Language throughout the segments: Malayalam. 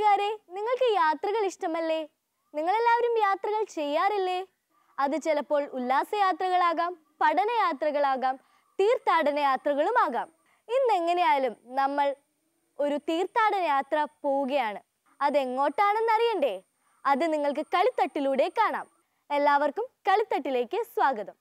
കൂട്ടുകാരെ നിങ്ങൾക്ക് യാത്രകൾ ഇഷ്ടമല്ലേ നിങ്ങളെല്ലാവരും യാത്രകൾ ചെയ്യാറില്ലേ അത് ചിലപ്പോൾ ഉല്ലാസയാത്രകളാകാം പഠനയാത്രകളാകാം തീർത്ഥാടന യാത്രകളുമാകാം ഇന്ന് എങ്ങനെയായാലും നമ്മൾ ഒരു തീർത്ഥാടന യാത്ര പോവുകയാണ് അതെങ്ങോട്ടാണെന്ന് അറിയണ്ടേ അത് നിങ്ങൾക്ക് കളിത്തട്ടിലൂടെ കാണാം എല്ലാവർക്കും കളിത്തട്ടിലേക്ക് സ്വാഗതം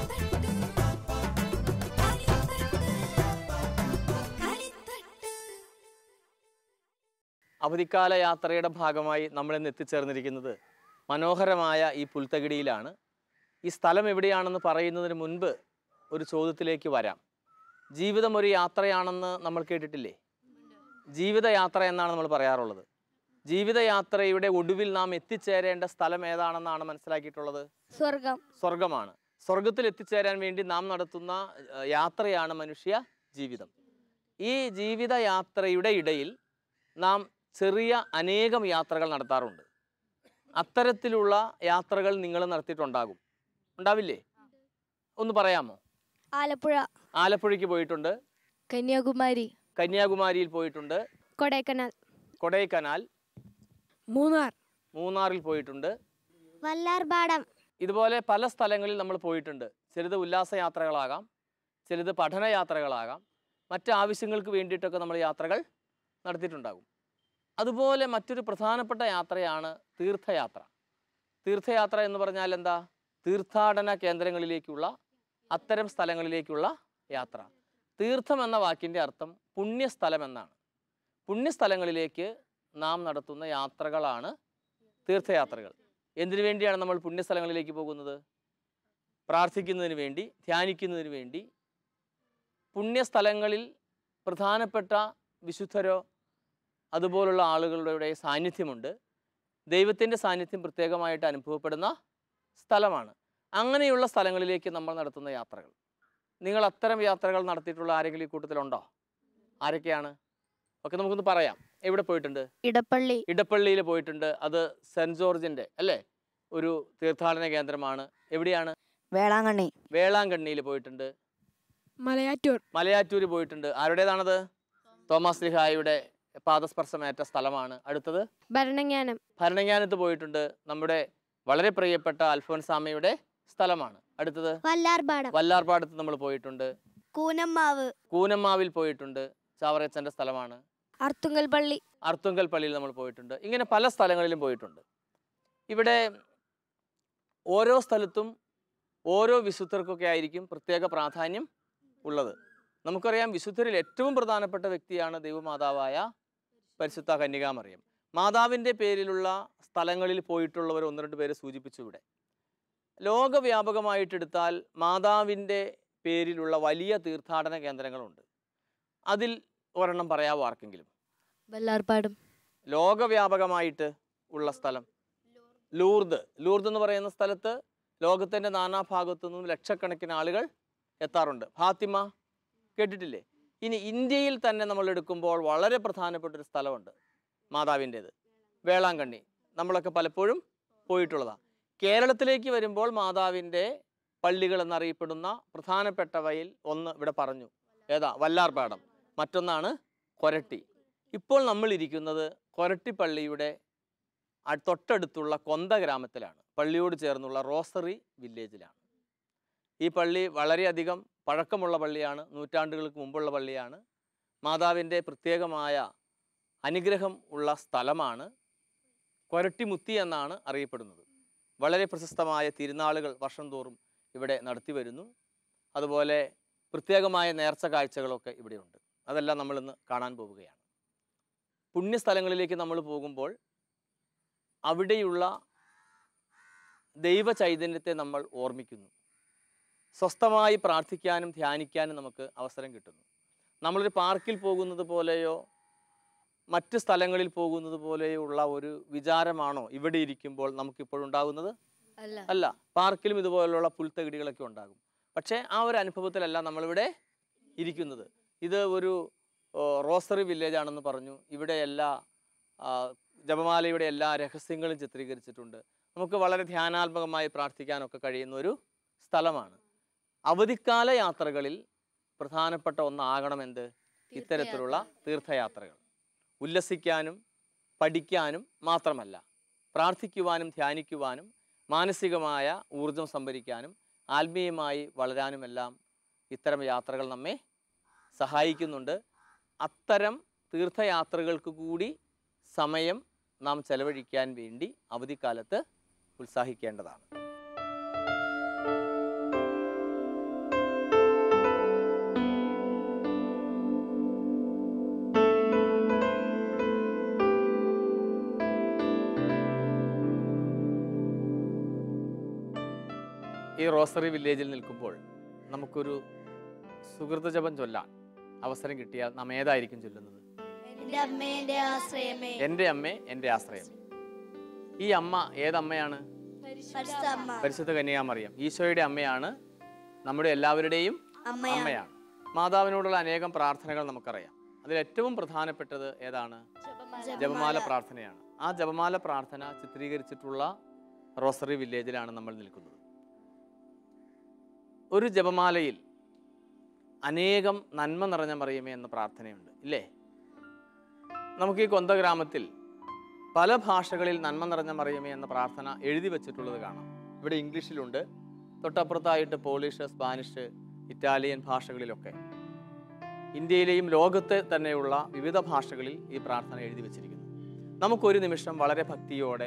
അവധിക്കാല യാത്രയുടെ ഭാഗമായി നമ്മൾ ഇന്ന് എത്തിച്ചേർന്നിരിക്കുന്നത് മനോഹരമായ ഈ പുൽത്തകിടിയിലാണ് ഈ സ്ഥലം എവിടെയാണെന്ന് പറയുന്നതിന് മുൻപ് ഒരു ചോദ്യത്തിലേക്ക് വരാം ജീവിതം ഒരു യാത്രയാണെന്ന് നമ്മൾ കേട്ടിട്ടില്ലേ ജീവിതയാത്ര എന്നാണ് നമ്മൾ പറയാറുള്ളത് ജീവിതയാത്രയുടെ ഒടുവിൽ നാം എത്തിച്ചേരേണ്ട സ്ഥലം ഏതാണെന്നാണ് മനസ്സിലാക്കിയിട്ടുള്ളത് സ്വർഗം സ്വർഗമാണ് സ്വർഗത്തിൽ എത്തിച്ചേരാൻ വേണ്ടി നാം നടത്തുന്ന ഏഹ്, യാത്രയാണ് മനുഷ്യ ജീവിതം ഈ ജീവിതയാത്രയുടെ ഇടയിൽ നാം ചെറിയ അനേകം യാത്രകൾ നടത്താറുണ്ട് അത്തരത്തിലുള്ള യാത്രകൾ നിങ്ങൾ നടത്തിയിട്ടുണ്ടാകും ഉണ്ടാവില്ലേ ഒന്ന് പറയാമോ ആലപ്പുഴ ആലപ്പുഴയ്ക്ക് പോയിട്ടുണ്ട് കന്യാകുമാരി കന്യാകുമാരിയിൽ പോയിട്ടുണ്ട് കൊടൈക്കനാൽ കൊടൈക്കനാൽ മൂന്നാർ മൂന്നാറിൽ പോയിട്ടുണ്ട് വല്ലാർപാടം ഇതുപോലെ പല സ്ഥലങ്ങളിൽ നമ്മൾ പോയിട്ടുണ്ട് ചിലത് ഉല്ലാസയാത്രകളാകാം ചിലത് പഠനയാത്രകളാകാം മറ്റ് ആവശ്യങ്ങൾക്ക് വേണ്ടിയിട്ടൊക്കെ നമ്മൾ യാത്രകൾ നടത്തിയിട്ടുണ്ടാകും അതുപോലെ മറ്റൊരു പ്രധാനപ്പെട്ട യാത്രയാണ് തീർത്ഥയാത്ര തീർത്ഥയാത്ര എന്ന് പറഞ്ഞാൽ എന്താ തീർത്ഥാടന കേന്ദ്രങ്ങളിലേക്കുള്ള അത്തരം സ്ഥലങ്ങളിലേക്കുള്ള യാത്ര തീർത്ഥം എന്ന വാക്കിൻ്റെ അർത്ഥം പുണ്യസ്ഥലം എന്നാണ് പുണ്യസ്ഥലങ്ങളിലേക്ക് നാം നടത്തുന്ന യാത്രകളാണ് തീർത്ഥയാത്രകൾ എന്തിനു വേണ്ടിയാണ് നമ്മൾ പുണ്യസ്ഥലങ്ങളിലേക്ക് പോകുന്നത് പ്രാർത്ഥിക്കുന്നതിന് വേണ്ടി ധ്യാനിക്കുന്നതിന് വേണ്ടി പുണ്യസ്ഥലങ്ങളിൽ പ്രധാനപ്പെട്ട വിശുദ്ധരോ അതുപോലുള്ള ആളുകളുടെ സാന്നിധ്യമുണ്ട് ദൈവത്തിൻ്റെ സാന്നിധ്യം പ്രത്യേകമായിട്ട് അനുഭവപ്പെടുന്ന സ്ഥലമാണ് അങ്ങനെയുള്ള സ്ഥലങ്ങളിലേക്ക് നമ്മൾ നടത്തുന്ന യാത്രകൾ നിങ്ങൾ അത്തരം യാത്രകൾ നടത്തിയിട്ടുള്ള ആരെങ്കിലും ഈ കൂട്ടത്തിലുണ്ടോ ആരൊക്കെയാണ് ഒക്കെ നമുക്കൊന്ന് പറയാം എവിടെ പോയിട്ടുണ്ട് ഇടപ്പള്ളി ഇടപ്പള്ളിയിൽ പോയിട്ടുണ്ട് അത് സെൻറ് ജോർജിൻ്റെ അല്ലേ ഒരു തീർത്ഥാടന കേന്ദ്രമാണ് എവിടെയാണ് വേളാങ്കണ്ണി വേളാങ്കണ്ണിയിൽ പോയിട്ടുണ്ട് മലയാറ്റൂർ മലയാറ്റൂർ പോയിട്ടുണ്ട് ആരുടേതാണത് തോമസ് ലിഹായുടെ പാദസ്പർശമേറ്റ സ്ഥലമാണ് അടുത്തത് ഭരണജ്ഞാനം ഭരണങ്ങാനത്ത് പോയിട്ടുണ്ട് നമ്മുടെ വളരെ പ്രിയപ്പെട്ട അൽഫോൻസാമയുടെ സ്ഥലമാണ് അടുത്തത് വല്ലാർപാടം വല്ലാർപാടത്ത് നമ്മൾ പോയിട്ടുണ്ട് കൂനമ്മാവ് കൂനമ്മാവിൽ പോയിട്ടുണ്ട് ചാവറയച്ചൻ്റെ സ്ഥലമാണ് അർത്തുങ്കൽ പള്ളി അർത്തുങ്കൽ പള്ളിയിൽ നമ്മൾ പോയിട്ടുണ്ട് ഇങ്ങനെ പല സ്ഥലങ്ങളിലും പോയിട്ടുണ്ട് ഇവിടെ ഓരോ സ്ഥലത്തും ഓരോ വിശുദ്ധർക്കൊക്കെ ആയിരിക്കും പ്രത്യേക പ്രാധാന്യം ഉള്ളത് നമുക്കറിയാം വിശുദ്ധരിൽ ഏറ്റവും പ്രധാനപ്പെട്ട വ്യക്തിയാണ് ദൈവമാതാവായ പരിശുദ്ധ കന്യകാമറിയം മാതാവിൻ്റെ പേരിലുള്ള സ്ഥലങ്ങളിൽ പോയിട്ടുള്ളവർ ഒന്ന് രണ്ട് പേര് സൂചിപ്പിച്ചു ഇവിടെ ലോകവ്യാപകമായിട്ടെടുത്താൽ മാതാവിൻ്റെ പേരിലുള്ള വലിയ തീർത്ഥാടന കേന്ദ്രങ്ങളുണ്ട് അതിൽ ഒരെണ്ണം പറയാവോ ആർക്കെങ്കിലും വല്ലാർപാടം ലോകവ്യാപകമായിട്ട് ഉള്ള സ്ഥലം ലൂർദ് ലൂർദ് എന്ന് പറയുന്ന സ്ഥലത്ത് ലോകത്തിൻ്റെ നാനാഭാഗത്തു നിന്നും ലക്ഷക്കണക്കിന് ആളുകൾ എത്താറുണ്ട് ഫാത്തിമ കേട്ടിട്ടില്ലേ ഇനി ഇന്ത്യയിൽ തന്നെ നമ്മൾ എടുക്കുമ്പോൾ വളരെ പ്രധാനപ്പെട്ട ഒരു സ്ഥലമുണ്ട് മാതാവിൻ്റേത് വേളാങ്കണ്ണി നമ്മളൊക്കെ പലപ്പോഴും പോയിട്ടുള്ളതാണ് കേരളത്തിലേക്ക് വരുമ്പോൾ മാതാവിൻ്റെ പള്ളികൾ എന്നറിയപ്പെടുന്ന പ്രധാനപ്പെട്ടവയിൽ ഒന്ന് ഇവിടെ പറഞ്ഞു ഏതാ വല്ലാർപാടം മറ്റൊന്നാണ് കൊരട്ടി ഇപ്പോൾ നമ്മൾ ഇരിക്കുന്നത് കൊരട്ടി പള്ളിയുടെ അ- തൊട്ടടുത്തുള്ള കൊന്ത ഗ്രാമത്തിലാണ് പള്ളിയോട് ചേർന്നുള്ള റോസറി വില്ലേജിലാണ് ഈ പള്ളി വളരെയധികം പഴക്കമുള്ള പള്ളിയാണ് നൂറ്റാണ്ടുകൾക്ക് മുമ്പുള്ള പള്ളിയാണ് മാതാവിൻ്റെ പ്രത്യേകമായ അനുഗ്രഹം ഉള്ള സ്ഥലമാണ് കൊരട്ടിമുത്തി എന്നാണ് അറിയപ്പെടുന്നത് വളരെ പ്രശസ്തമായ തിരുനാളുകൾ വർഷം തോറും ഇവിടെ നടത്തി വരുന്നു അതുപോലെ പ്രത്യേകമായ നേർച്ച കാഴ്ചകളൊക്കെ ഇവിടെയുണ്ട് അതെല്ലാം നമ്മളിന്ന് കാണാൻ പോവുകയാണ് പുണ്യസ്ഥലങ്ങളിലേക്ക് നമ്മൾ പോകുമ്പോൾ അവിടെയുള്ള ദൈവ ചൈതന്യത്തെ നമ്മൾ ഓർമ്മിക്കുന്നു സ്വസ്ഥമായി പ്രാർത്ഥിക്കാനും ധ്യാനിക്കാനും നമുക്ക് അവസരം കിട്ടുന്നു നമ്മളൊരു പാർക്കിൽ പോകുന്നത് പോലെയോ മറ്റ് സ്ഥലങ്ങളിൽ പോകുന്നത് പോലെയോ ഉള്ള ഒരു വിചാരമാണോ ഇവിടെ ഇരിക്കുമ്പോൾ നമുക്കിപ്പോഴുണ്ടാകുന്നത് അല്ല അല്ല പാർക്കിലും ഇതുപോലുള്ള പുൽത്തകിടികളൊക്കെ ഉണ്ടാകും പക്ഷേ ആ ഒരു അനുഭവത്തിലല്ല നമ്മളിവിടെ ഇരിക്കുന്നത് ഇത് ഒരു ഓ, റോസറി വില്ലേജ് ആണെന്ന് പറഞ്ഞു ഇവിടെ എല്ലാ ആ, ജപമാലയുടെ എല്ലാ രഹസ്യങ്ങളും ചിത്രീകരിച്ചിട്ടുണ്ട് നമുക്ക് വളരെ ധ്യാനാത്മകമായി പ്രാർത്ഥിക്കാനൊക്കെ കഴിയുന്ന ഒരു സ്ഥലമാണ് അവധിക്കാല യാത്രകളിൽ പ്രധാനപ്പെട്ട ഒന്നാകണമെന്ത് ഇത്തരത്തിലുള്ള തീർത്ഥയാത്രകൾ ഉല്ലസിക്കാനും പഠിക്കാനും മാത്രമല്ല പ്രാർത്ഥിക്കുവാനും ധ്യാനിക്കുവാനും മാനസികമായ ഊർജം സംഭരിക്കാനും ആത്മീയമായി വളരാനുമെല്ലാം ഇത്തരം യാത്രകൾ നമ്മെ സഹായിക്കുന്നുണ്ട് അത്തരം തീർത്ഥയാത്രകൾക്ക് കൂടി സമയം നാം ചെലവഴിക്കാൻ വേണ്ടി അവധിക്കാലത്ത് ഉത്സാഹിക്കേണ്ടതാണ് ഈ റോസറി വില്ലേജിൽ നിൽക്കുമ്പോൾ നമുക്കൊരു സുഹൃത ജപം ചൊല്ലാൻ അവസരം കിട്ടിയാൽ നാം ഏതായിരിക്കും ചൊല്ലുന്നത് എന്റെ അമ്മേന്റെ ആശ്രയമേ എൻ്റെ അമ്മ എൻ്റെ ആശ്രയം ഈ അമ്മ ഏതമ്മയാണ് പരിശുദ്ധ അമ്മ പരിശുദ്ധ കന്യാമറിയം ഈശോയുടെ അമ്മയാണ് നമ്മുടെ എല്ലാവരുടെയും അമ്മയാണ് അമ്മയാണ് മാതാവിനോടുള്ള അനേകം പ്രാർത്ഥനകൾ നമുക്കറിയാം അതിൽ ഏറ്റവും പ്രധാനപ്പെട്ടത് ഏതാണ് ജപമാല പ്രാർത്ഥനയാണ് ആ ജപമാല പ്രാർത്ഥന ചിത്രീകരിച്ചിട്ടുള്ള റോസറി വില്ലേജിലാണ് നമ്മൾ നിൽക്കുന്നത് ഒരു ജപമാലയിൽ അനേകം നന്മ നിറഞ്ഞ മറിയമേ എന്ന പ്രാർത്ഥനയുണ്ട് ഇല്ലേ നമുക്ക് ഈ കൊന്ത ഗ്രാമത്തിൽ പല ഭാഷകളിൽ നന്മ നിറഞ്ഞ മറിയമേ എന്ന പ്രാർത്ഥന എഴുതി വച്ചിട്ടുള്ളത് കാണാം ഇവിടെ ഇംഗ്ലീഷിലുണ്ട് തൊട്ടപ്പുറത്തായിട്ട് പോളിഷ് സ്പാനിഷ് ഇറ്റാലിയൻ ഭാഷകളിലൊക്കെ ഇന്ത്യയിലെയും ലോകത്തെ തന്നെയുള്ള വിവിധ ഭാഷകളിൽ ഈ പ്രാർത്ഥന എഴുതി വച്ചിരിക്കുന്നു നമുക്കൊരു നിമിഷം വളരെ ഭക്തിയോടെ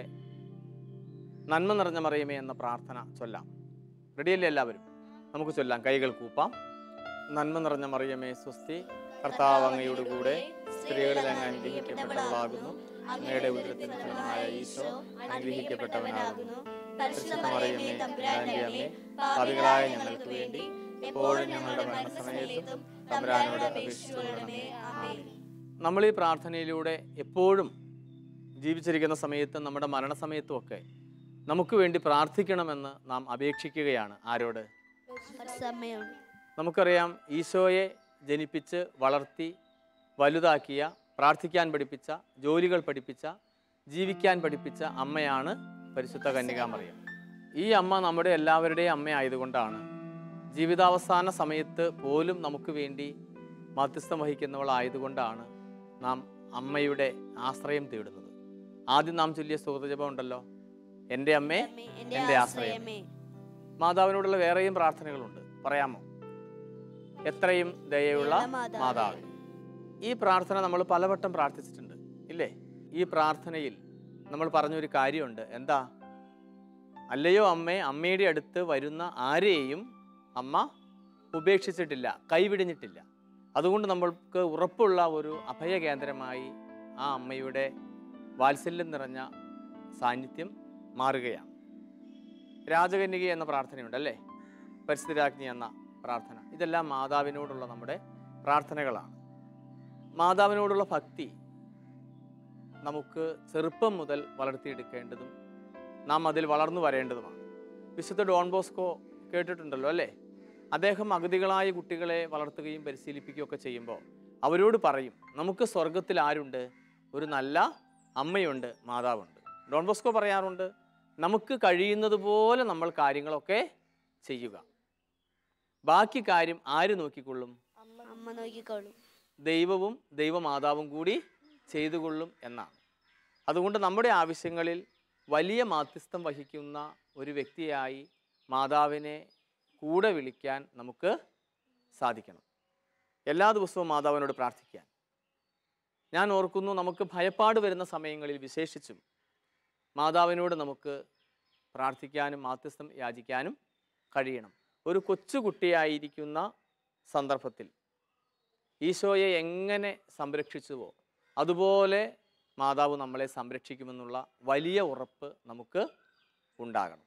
നന്മ നിറഞ്ഞ മറിയമേ എന്ന പ്രാർത്ഥന ചൊല്ലാം റെഡിയല്ലേ എല്ലാവരും നമുക്ക് ചൊല്ലാം കൈകൾ കൂപ്പാം നന്മ നിറഞ്ഞ മറിയമേ സ്വസ്തി കർത്താവ് അങ്ങയുടെ കൂടെ സ്ത്രീകളിൽ അങ്ങ് അനുഗ്രഹിക്കപ്പെട്ടവളാകുന്നു അങ്ങയുടെ ഉദരത്തിന് ഫലമായ ഈശോ അനുഗ്രഹിക്കപ്പെട്ടവനാകുന്നു പരിശുദ്ധ മറിയമേ തമ്പുരാന്റെ അമ്മേ പാപികളായ ഞങ്ങൾക്ക് വേണ്ടി എപ്പോഴും ഞങ്ങളുടെ മരണസമയത്തും തമ്പുരാനോട് അപേക്ഷിച്ചു കൊള്ളണമേ ആമേൻ നമ്മൾ ഈ പ്രാർത്ഥനയിലൂടെ എപ്പോഴും ജീവിച്ചിരിക്കുന്ന സമയത്തും നമ്മുടെ മരണസമയത്തും ഒക്കെ നമുക്ക് വേണ്ടി പ്രാർത്ഥിക്കണമെന്ന് നാം അപേക്ഷിക്കുകയാണ് ആരോട് പരിശുദ്ധ അമ്മയോട് നമുക്കറിയാം ഈശോയെ ജനിപ്പിച്ച് വളർത്തി വലുതാക്കിയ പ്രാർത്ഥിക്കാൻ പഠിപ്പിച്ച ജോലികൾ പഠിപ്പിച്ച ജീവിക്കാൻ പഠിപ്പിച്ച അമ്മയാണ് പരിശുദ്ധ കന്യകാമറിയം ഈ അമ്മ നമ്മുടെ എല്ലാവരുടെയും അമ്മ ആയതുകൊണ്ടാണ് ജീവിതാവസാന സമയത്ത് പോലും നമുക്ക് വേണ്ടി മധ്യസ്ഥം വഹിക്കുന്നവളായതുകൊണ്ടാണ് നാം അമ്മയുടെ ആശ്രയം തേടുന്നത് ആദ്യം നാം ചൊല്ലിയ സുഹൃതജപം ഉണ്ടല്ലോ എൻ്റെ അമ്മേ അമ്മേ, എൻ്റെ ആശ്രയമേ മാതാവിനോടുള്ള വേറെയും പ്രാർത്ഥനകളുണ്ട് പറയാമോ എത്രയും ദയയുള്ള മാതാവേ. മാതാവ് ഈ പ്രാർത്ഥന നമ്മൾ പലവട്ടം പ്രാർത്ഥിച്ചിട്ടുണ്ട് ഇല്ലേ ഈ പ്രാർത്ഥനയിൽ നമ്മൾ പറഞ്ഞൊരു കാര്യമുണ്ട് എന്താ അല്ലയോ അമ്മേ അമ്മയുടെ അടുത്ത് വരുന്ന ആരെയും അമ്മ ഉപേക്ഷിച്ചിട്ടില്ല കൈവിടിഞ്ഞിട്ടില്ല അതുകൊണ്ട് നമ്മൾക്ക് ഉറപ്പുള്ള ഒരു അഭയകേന്ദ്രമായി ആ അമ്മയുടെ വാത്സല്യം നിറഞ്ഞ സാന്നിധ്യം മാറുകയാണ് രാജകന്യക എന്ന പ്രാർത്ഥനയുണ്ട് അല്ലേ പരിസ്ഥിതിരാജ്ഞി എന്ന പ്രാർത്ഥന ഇതെല്ലാം മാതാവിനോടുള്ള നമ്മുടെ പ്രാർത്ഥനകളാണ് മാതാവിനോടുള്ള ഭക്തി നമുക്ക് ചെറുപ്പം മുതൽ വളർത്തിയെടുക്കേണ്ടതും നാം അതിൽ വളർന്നു വരേണ്ടതുമാണ് വിശുദ്ധ ഡോൺ ബോസ്കോ കേട്ടിട്ടുണ്ടല്ലോ അല്ലേ അദ്ദേഹം അഗതികളായ കുട്ടികളെ വളർത്തുകയും പരിശീലിപ്പിക്കുകയും ഒക്കെ ചെയ്യുമ്പോൾ അവരോട് പറയും നമുക്ക് സ്വർഗത്തിൽ ആരുണ്ട് ഒരു നല്ല അമ്മയുണ്ട് മാതാവുണ്ട് ഡോൺ ബോസ്കോ പറയാറുണ്ട് നമുക്ക് കഴിയുന്നത് പോലെ നമ്മൾ കാര്യങ്ങളൊക്കെ ചെയ്യുക ബാക്കി കാര്യം ആര് നോക്കിക്കൊള്ളും അമ്മ നോക്കിക്കോളും ദൈവവും ദൈവമാതാവും കൂടി ചെയ്തുകൊള്ളും എന്നാണ് അതുകൊണ്ട് നമ്മുടെ ആവശ്യങ്ങളിൽ വലിയ മാധ്യസ്ഥം വഹിക്കുന്ന ഒരു വ്യക്തിയായി മാതാവിനെ കൂടെ വിളിക്കാൻ നമുക്ക് സാധിക്കണം എല്ലാ ദിവസവും മാതാവിനോട് പ്രാർത്ഥിക്കാൻ ഞാൻ ഓർക്കുന്നു നമുക്ക് ഭയപ്പാട് വരുന്ന സമയങ്ങളിൽ വിശേഷിച്ചും മാതാവിനോട് നമുക്ക് പ്രാർത്ഥിക്കാനും മാധ്യസ്ഥം യാചിക്കാനും കഴിയണം ഒരു കൊച്ചുകുട്ടിയായിരിക്കുന്ന സന്ദർഭത്തിൽ ഈശോയെ എങ്ങനെ സംരക്ഷിച്ചുവോ അതുപോലെ മാതാവ് നമ്മളെ സംരക്ഷിക്കുമെന്നുള്ള വലിയ ഉറപ്പ് നമുക്ക് ഉണ്ടാകണം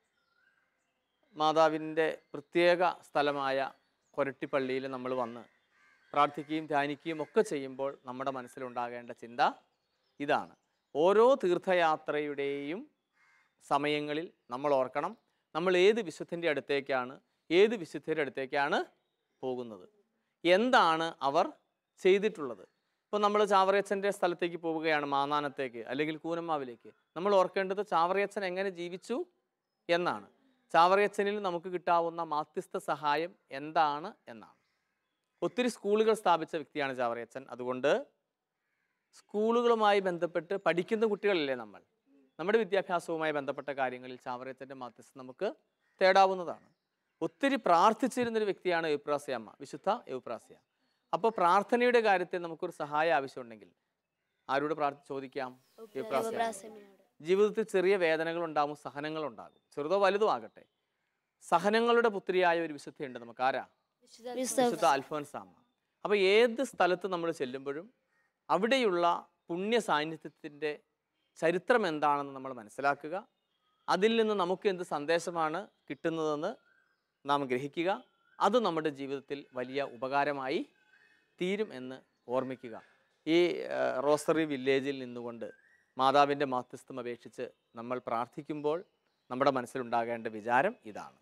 മാതാവിൻ്റെ പ്രത്യേക സ്ഥലമായ കൊരട്ടിപ്പള്ളിയിൽ നമ്മൾ വന്ന് പ്രാർത്ഥിക്കുകയും ധ്യാനിക്കുകയും ഒക്കെ ചെയ്യുമ്പോൾ നമ്മുടെ മനസ്സിലുണ്ടാകേണ്ട ചിന്ത ഇതാണ് ഓരോ തീർത്ഥയാത്രയുടെയും സമയങ്ങളിൽ നമ്മൾ ഓർക്കണം നമ്മൾ ഏത് വിശുദ്ധൻ്റെ അടുത്തേക്കാണ് ഏത് വിശുദ്ധരുടെ അടുത്തേക്കാണ് പോകുന്നത് എന്താണ് അവർ ചെയ്തിട്ടുള്ളത് ഇപ്പോൾ നമ്മൾ ചാവറയച്ചൻ്റെ സ്ഥലത്തേക്ക് പോവുകയാണ് മാന്നാനത്തേക്ക് അല്ലെങ്കിൽ കൂനമ്മാവിലേക്ക് നമ്മൾ ഓർക്കേണ്ടത് ചാവറയച്ചൻ എങ്ങനെ ജീവിച്ചു എന്നാണ് ചാവറയച്ചനിൽ നമുക്ക് കിട്ടാവുന്ന മാധ്യസ്ഥ സഹായം എന്താണ് എന്നാണ് ഒത്തിരി സ്കൂളുകൾ സ്ഥാപിച്ച വ്യക്തിയാണ് ചാവറയച്ചൻ അതുകൊണ്ട് സ്കൂളുകളുമായി ബന്ധപ്പെട്ട് പഠിക്കുന്ന കുട്ടികളല്ലേ നമ്മൾ നമ്മുടെ വിദ്യാഭ്യാസവുമായി ബന്ധപ്പെട്ട കാര്യങ്ങളിൽ ചാവറയത്തിൻ്റെ മാധ്യസ്ഥം നമുക്ക് തേടാവുന്നതാണ് ഒത്തിരി പ്രാർത്ഥിച്ചിരുന്നൊരു വ്യക്തിയാണ് എവുപ്രാസ്യ അമ്മ വിശുദ്ധ എവുപ്രാസ്യ അപ്പോൾ പ്രാർത്ഥനയുടെ കാര്യത്തിൽ നമുക്കൊരു സഹായം ആവശ്യമുണ്ടെങ്കിൽ ആരോട് പ്രാർത്ഥി ചോദിക്കാം എവുപ്രാസ്യ ദേവപ്രാസമ്മയോട് ജീവിതത്തിൽ ചെറിയ വേദനകൾ ഉണ്ടാകും സഹനങ്ങൾ ഉണ്ടാകും ചെറുതോ വലുതോ ആകട്ടെ സഹനങ്ങളുടെ പുത്രിയായ ഒരു വിശുദ്ധയുണ്ട് നമുക്ക് ആരാ വിശുദ്ധ അൽഫോൻസാമ്മ അപ്പോൾ ഏത് സ്ഥലത്ത് നമ്മൾ ചെല്ലുമ്പോഴും അവിടെയുള്ള പുണ്യ സാന്നിധ്യത്തിൻ്റെ ചരിത്രം എന്താണെന്ന് നമ്മൾ മനസ്സിലാക്കുക അതിൽ നിന്ന് നമുക്ക് എന്ത് സന്ദേശമാണ് കിട്ടുന്നതെന്ന് നാം ഗ്രഹിക്കുക അത് നമ്മുടെ ജീവിതത്തിൽ വലിയ ഉപകാരമായി തീരും എന്ന് ഓർമ്മിക്കുക ഈ ആ, റോസറി വില്ലേജിൽ നിന്നുകൊണ്ട് മാതാവിൻ്റെ മാധ്യസ്ഥം അപേക്ഷിച്ച് നമ്മൾ പ്രാർത്ഥിക്കുമ്പോൾ നമ്മുടെ മനസ്സിലുണ്ടാകേണ്ട വിചാരം ഇതാണ്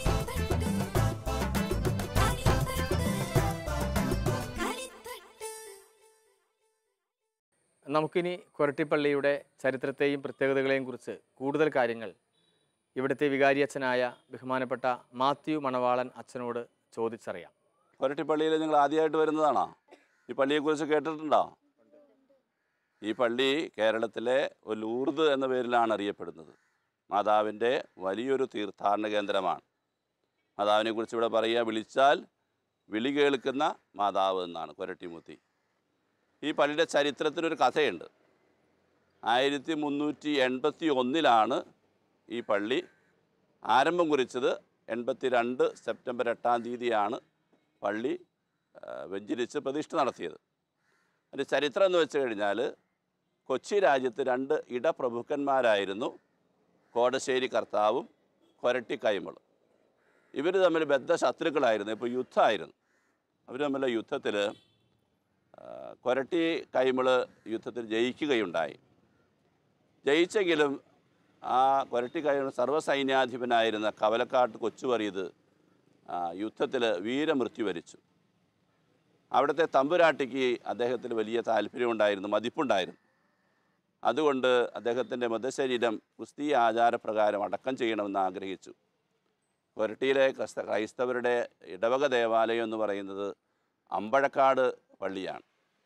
നമുക്കിനി കൊരട്ടിപ്പള്ളിയുടെ ചരിത്രത്തെയും പ്രത്യേകതകളെയും കുറിച്ച് കൂടുതൽ കാര്യങ്ങൾ ഇവിടുത്തെ വികാരിയച്ഛനായ ബഹുമാനപ്പെട്ട മാത്യു മണവാളൻ അച്ഛനോട് ചോദിച്ചറിയാം കൊരട്ടിപ്പള്ളിയിൽ നിങ്ങൾ ആദ്യമായിട്ട് വരുന്നതാണോ ഈ പള്ളിയെക്കുറിച്ച് കേട്ടിട്ടുണ്ടോ ഈ പള്ളി കേരളത്തിലെ ഒരു ലൂർദ് എന്ന പേരിലാണ് അറിയപ്പെടുന്നത് മാതാവിൻ്റെ വലിയൊരു തീർത്ഥാടന കേന്ദ്രമാണ് മാതാവിനെ കുറിച്ച് ഇവിടെ പറയുക വിളിച്ചാൽ വിളി കേൾക്കുന്ന മാതാവ് എന്നാണ് കൊരട്ടിമുത്തി ഈ പള്ളിയുടെ ചരിത്രത്തിനൊരു കഥയുണ്ട് ആയിരത്തി മുന്നൂറ്റി എൺപത്തി ഒന്നിലാണ് ഈ പള്ളി ആരംഭം കുറിച്ചത് എൺപത്തി രണ്ട് സെപ്റ്റംബർ എട്ടാം തീയതിയാണ് പള്ളി ആ, വെഞ്ചരിച്ച് പ്രതിഷ്ഠ നടത്തിയത് അതിൻ്റെ ചരിത്രം എന്ന് വെച്ച് കഴിഞ്ഞാൽ കൊച്ചി രാജ്യത്ത് രണ്ട് ഇടപ്രഭുക്കന്മാരായിരുന്നു കോടശ്ശേരി കർത്താവും കൊരട്ടി കൈമളും ഇവർ തമ്മിൽ ബദ്ധ ശത്രുക്കളായിരുന്നു ഇപ്പോൾ യുദ്ധമായിരുന്നു അവർ തമ്മിലുള്ള യുദ്ധത്തിൽ കൊരട്ടി കൈമള് യുദ്ധത്തിൽ ജയിക്കുകയുണ്ടായി ജയിച്ചെങ്കിലും ആ കൊരട്ടി കൈമൾ സർവ്വസൈന്യാധിപനായിരുന്ന കവലക്കാട്ട് കൊച്ചുവറിയത് യുദ്ധത്തിൽ വീരമൃത്യു വരിച്ചു അവിടുത്തെ തമ്പുരാട്ടിക്ക് അദ്ദേഹത്തിന് വലിയ താല്പര്യമുണ്ടായിരുന്നു മതിപ്പുണ്ടായിരുന്നു അതുകൊണ്ട് അദ്ദേഹത്തിൻ്റെ മൃതശരീരം ക്രിസ്തീയ ആചാരപ്രകാരം അടക്കം ചെയ്യണമെന്ന് ആഗ്രഹിച്ചു കൊരട്ടിയിലെ ക്രൈസ്ത ക്രൈസ്തവരുടെ ഇടവക ദേവാലയം എന്ന് പറയുന്നത് അമ്പഴക്കാട് പള്ളിയാണ്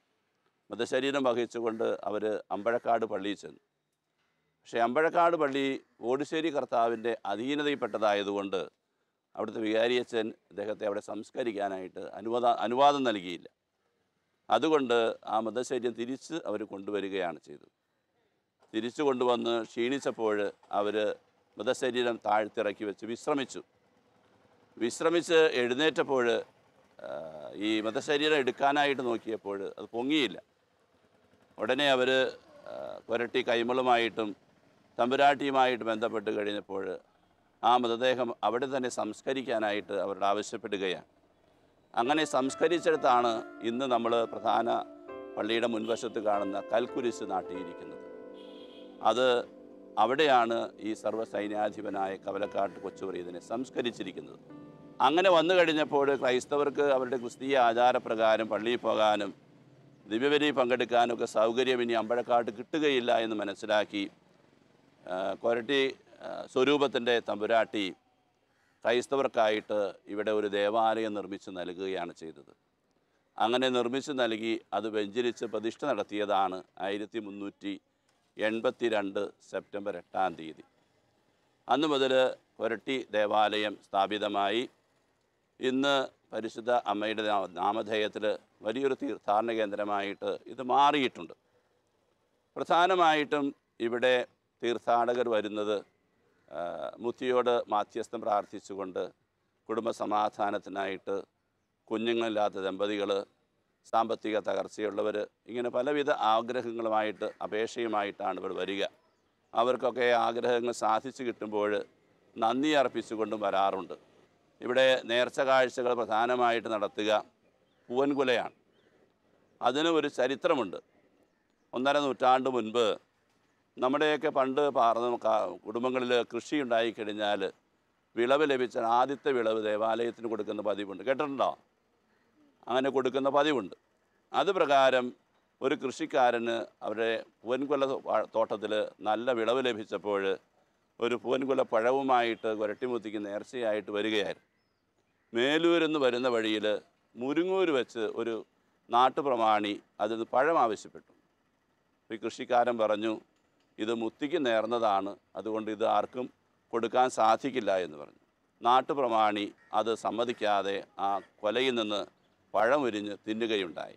മൃതശരീരം വഹിച്ചുകൊണ്ട് അവർ അമ്പഴക്കാട് പള്ളിയിൽ ചെന്നു പക്ഷേ അമ്പഴക്കാട് പള്ളി ഓടിശ്ശേരി കർത്താവിൻ്റെ അധീനതയിൽപ്പെട്ടതായതുകൊണ്ട് അവിടുത്തെ വികാരിയച്ഛൻ അദ്ദേഹത്തെ അവിടെ സംസ്കരിക്കാനായിട്ട് അനുവാദ അനുവാദം നൽകിയില്ല അതുകൊണ്ട് ആ മൃതശരീരം തിരിച്ച് അവർ കൊണ്ടുവരികയാണ് ചെയ്തത് തിരിച്ചു കൊണ്ടുവന്ന് ക്ഷീണിച്ചപ്പോൾ അവർ മൃതശരീരം താഴ്ത്തിറക്കി വെച്ച് വിശ്രമിച്ചു വിശ്രമിച്ച് എഴുന്നേറ്റപ്പോൾ ആ, ഈ മൃതശരീരം എടുക്കാനായിട്ട് നോക്കിയപ്പോൾ അത് പൊങ്ങിയില്ല ഉടനെ അവർ പുരട്ടി കൈമളുമായിട്ടും തമ്പുരാട്ടിയുമായിട്ട് ബന്ധപ്പെട്ട് കഴിഞ്ഞപ്പോൾ ആ മൃതദേഹം അവിടെ തന്നെ സംസ്കരിക്കാനായിട്ട് അവരോട് ആവശ്യപ്പെടുകയാണ് അങ്ങനെ സംസ്കരിച്ചിടത്താണ് ഇന്ന് നമ്മൾ പ്രധാന പള്ളിയുടെ മുൻവശത്ത് കാണുന്ന കൽക്കുരിശ് നാട്ടിയിരിക്കുന്നത് അത് അവിടെയാണ് ഈ സർവ്വസൈന്യാധിപനായ കവലക്കാട്ട് കൊച്ചുവറീതിനെ സംസ്കരിച്ചിരിക്കുന്നത് അങ്ങനെ വന്നു കഴിഞ്ഞപ്പോൾ ക്രൈസ്തവർക്ക് അവരുടെ ക്രിസ്തീയ ആചാരപ്രകാരം പള്ളിയിൽ പോകാനും ദിവ്യബലി പങ്കെടുക്കാനൊക്കെ സൗകര്യം ഇനി അമ്പഴക്കാട്ട് കിട്ടുകയില്ല എന്ന് മനസ്സിലാക്കി ആ, കൊരട്ടി ആ, സ്വരൂപത്തിൻ്റെ തമ്പുരാട്ടി ക്രൈസ്തവർക്കായിട്ട് ഇവിടെ ഒരു ദേവാലയം നിർമ്മിച്ച് നൽകുകയാണ് ചെയ്തത് അങ്ങനെ നിർമ്മിച്ച് നൽകി അത് വെഞ്ചരിച്ച് പ്രതിഷ്ഠ നടത്തിയതാണ് ആയിരത്തി മുന്നൂറ്റി എൺപത്തി രണ്ട് സെപ്റ്റംബർ എട്ടാം തീയതി അന്ന് മുതൽ കൊരട്ടി ദേവാലയം സ്ഥാപിതമായി ഇന്ന് പരിശുദ്ധ അമ്മയുടെ നാ- നാമധേയത്തിൽ വലിയൊരു തീർത്ഥാടന കേന്ദ്രമായിട്ട് ഇത് മാറിയിട്ടുണ്ട് പ്രധാനമായിട്ടും ഇവിടെ തീർത്ഥാടകർ വരുന്നത് ആ, മുത്തിയോട് മാധ്യസ്ഥം പ്രാർത്ഥിച്ചുകൊണ്ട് കുടുംബ സമാധാനത്തിനായിട്ട് കുഞ്ഞുങ്ങളില്ലാത്ത ദമ്പതികൾ സാമ്പത്തിക തകർച്ചയുള്ളവർ ഇങ്ങനെ പലവിധ ആഗ്രഹങ്ങളുമായിട്ട് അപേക്ഷയുമായിട്ടാണ് ഇവിടെ വരിക അവർക്കൊക്കെ ആഗ്രഹങ്ങൾ സാധിച്ചു കിട്ടുമ്പോൾ നന്ദി അർപ്പിച്ചുകൊണ്ടും വരാറുണ്ട് ഇവിടെ നേർച്ച കാഴ്ചകൾ പ്രധാനമായിട്ട് നടത്തുക പൂവൻകുലയാണ് അതിന് ഒരു ചരിത്രമുണ്ട് ഒന്നര നൂറ്റാണ്ട് മുൻപ് നമ്മുടെയൊക്കെ പണ്ട് പാർന്ന കാ- കുടുംബങ്ങളിൽ കൃഷി ഉണ്ടായിക്കഴിഞ്ഞാൽ വിളവ് ലഭിച്ച ആദ്യത്തെ വിളവ് ദേവാലയത്തിന് കൊടുക്കുന്ന പതിവുണ്ട് കേട്ടിട്ടുണ്ടോ അങ്ങനെ കൊടുക്കുന്ന പതിവുണ്ട് അത് പ്രകാരം ഒരു കൃഷിക്കാരന് അവരുടെ പൂവൻകുല തോട്ടത്തിൽ നല്ല വിളവ് ലഭിച്ചപ്പോൾ ഒരു പൂവൻകുല പഴവുമായിട്ട് കുരട്ടിമുത്തിക്ക് നേർച്ചയായിട്ട് വരികയായിരുന്നു മേലൂരിൽ നിന്ന് വരുന്ന വഴിയിൽ മുരുങ്ങൂർ വെച്ച് ഒരു നാട്ടുപ്രമാണി അതിൽ നിന്ന് പഴം ആവശ്യപ്പെട്ടു ഈ കൃഷിക്കാരൻ പറഞ്ഞു ഇത് മുത്തിക്ക് നേർന്നതാണ് അതുകൊണ്ട് ഇത് ആർക്കും കൊടുക്കാൻ സാധിക്കില്ല എന്ന് പറഞ്ഞു നാട്ടുപ്രമാണി അത് സമ്മതിക്കാതെ ആ കൊലയിൽ നിന്ന് പഴമുരിഞ്ഞ് തിന്നുകയുണ്ടായി